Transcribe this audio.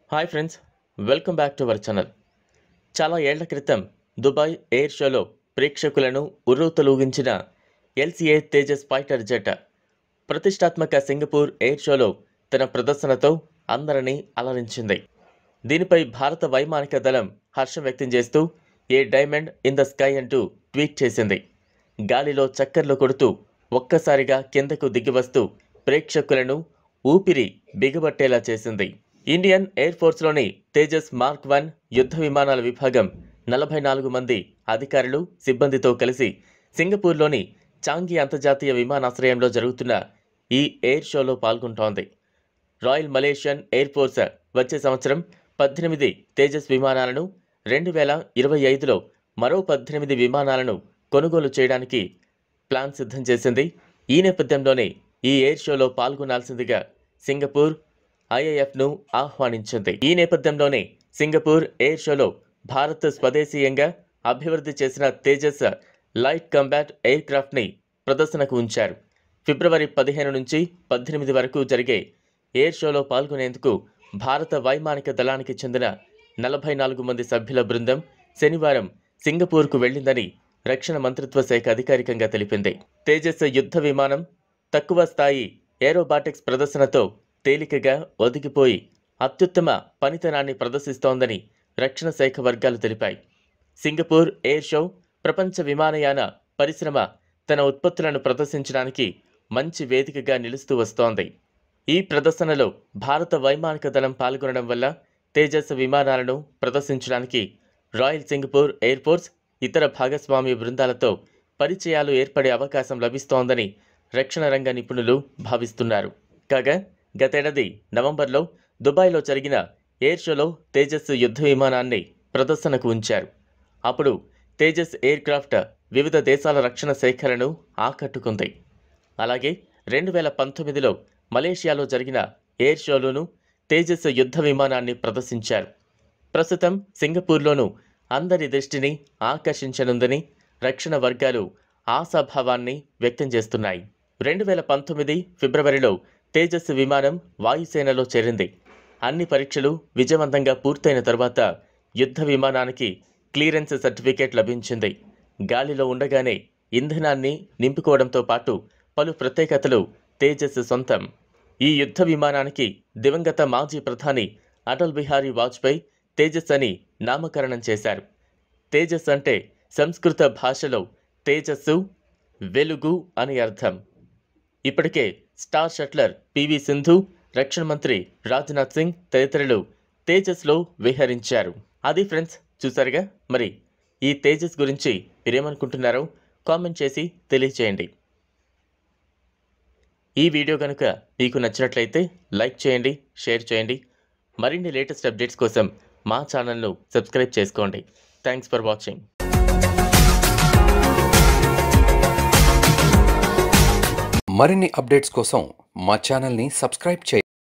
hi friends welcome back to our channel చాలా ఏళ్ల క్రితం దుబాయ్ ఎయిర్ షోలో ప్రేక్షకులను ఉర్రూతలూగించిన ఎల్సీఏ తేజస్ ఫైటర్ జెట్ ప్రతిష్టాత్మక సింగపూర్ ఎయిర్ షోలో తన ప్రదర్శనతో అందరినీ అలరించింది దీనిపై భారత వైమానిక దళం హర్షం వ్యక్తం చేస్తూ a diamond in the sky అంటూ ట్వీట్ చేసింది గాలిలో చక్కర్లు కొడుతూ ఒక్కసారిగా కిందకు దిగివస్తూ ప్రేక్షకులను ఊపిరి బిగబట్టేలా చేసింది ఇండియన్ ఎయిర్ ఫోర్స్లోని తేజస్ మార్క్ వన్ యుద్ధ విమానాల విభాగం నలభై నాలుగు మంది అధికారులు సిబ్బందితో కలిసి సింగపూర్లోని చాంగి అంతర్జాతీయ విమానాశ్రయంలో జరుగుతున్న ఈ ఎయిర్ షోలో పాల్గొంటోంది రాయల్ మలేషియన్ ఎయిర్ ఫోర్స్ వచ్చే సంవత్సరం పద్దెనిమిది తేజస్ విమానాలను రెండు వేల ఇరవై ఐదులో మరో పద్దెనిమిది విమానాలను కొనుగోలు చేయడానికి ప్లాన్ సిద్ధం చేసింది ఈ నేపథ్యంలోనే ఈ ఎయిర్ షోలో పాల్గొనాల్సిందిగా సింగపూర్ ఐఏఎఫ్ను ఆహ్వానించింది ఈ నేపథ్యంలోనే సింగపూర్ ఎయిర్ షోలో భారత్ స్వదేశీయంగా అభివృద్ధి చేసిన తేజస్ లైట్ కంబాట్ ఎయిర్ క్రాఫ్ట్ని ప్రదర్శనకు ఉంచారు ఫిబ్రవరి పదిహేను నుంచి పద్దెనిమిది వరకు జరిగే ఎయిర్ షోలో పాల్గొనేందుకు భారత వైమానిక దళానికి చెందిన నలభై నాలుగు మంది సభ్యుల బృందం శనివారం సింగపూర్కు వెళ్లిందని రక్షణ మంత్రిత్వ శాఖ అధికారికంగా తెలిపింది తేజస్ యుద్ధ విమానం తక్కువ స్థాయి ఏరోబాటిక్స్ ప్రదర్శనతో తేలికగా ఒదిగిపోయి అత్యుత్తమ పనితనాన్ని ప్రదర్శిస్తోందని రక్షణ శాఖ వర్గాలు తెలిపాయి సింగపూర్ ఎయిర్ షో ప్రపంచ విమానయాన పరిశ్రమ తన ఉత్పత్తులను ప్రదర్శించడానికి మంచి వేదికగా నిలుస్తూ వస్తోంది ఈ ప్రదర్శనలో భారత వైమానిక దళం పాల్గొనడం వల్ల తేజస్ విమానాలను ప్రదర్శించడానికి రాయల్ సింగపూర్ ఎయిర్ ఫోర్స్ ఇతర భాగస్వామ్య బృందాలతో పరిచయాలు ఏర్పడే అవకాశం లభిస్తోందని రక్షణ రంగ నిపుణులు భావిస్తున్నారు కాగా గతేడాది నవంబర్లో దుబాయ్లో జరిగిన ఎయిర్ షోలో తేజస్ యుద్ధ విమానాన్ని ప్రదర్శనకు ఉంచారు అప్పుడు తేజస్ ఎయిర్ క్రాఫ్ట్ వివిధ దేశాల రక్షణ శాఖలను ఆకట్టుకుంది అలాగే రెండు వేల పంతొమ్మిదిలో మలేషియాలో జరిగిన ఎయిర్ షోలోనూ తేజస్ యుద్ధ విమానాన్ని ప్రదర్శించారు ప్రస్తుతం సింగపూర్లోనూ అందరి దృష్టిని ఆకర్షించనుందని రక్షణ వర్గాలు ఆశాభావాన్ని వ్యక్తం చేస్తున్నాయి రెండు వేల పంతొమ్మిది ఫిబ్రవరిలో తేజస్ విమానం వాయుసేనలో చేరింది అన్ని పరీక్షలు విజయవంతంగా పూర్తయిన తర్వాత యుద్ధ విమానానికి క్లియరెన్స్ సర్టిఫికేట్ లభించింది గాలిలో ఉండగానే ఇంధనాన్ని నింపుకోవడంతో పాటు పలు ప్రత్యేకతలు తేజస్ సొంతం ఈ యుద్ధ విమానానికి దివంగత మాజీ ప్రధాని అటల్ బిహారీ వాజ్పేయి తేజస్ అని నామకరణం చేశారు తేజస్ అంటే సంస్కృత భాషలో తేజస్సు వెలుగు అని అర్థం ఇప్పటికే స్టార్ షట్లర్ పివి సింధు రక్షణ మంత్రి రాజ్నాథ్ సింగ్ తదితరులు తేజస్లో విహరించారు అది ఫ్రెండ్స్ చూసారుగా మరి ఈ తేజస్ గురించి మీరేమనుకుంటున్నారో కామెంట్ చేసి తెలియచేయండి ఈ వీడియో కనుక మీకు నచ్చినట్లయితే లైక్ చేయండి షేర్ చేయండి మరిన్ని లేటెస్ట్ అప్డేట్స్ కోసం మా ఛానల్ను సబ్స్క్రైబ్ చేసుకోండి థ్యాంక్స్ ఫర్ వాచింగ్ మరిన్ని అప్డేట్స్ కోసం మా ఛానల్ని సబ్స్క్రైబ్ చేయండి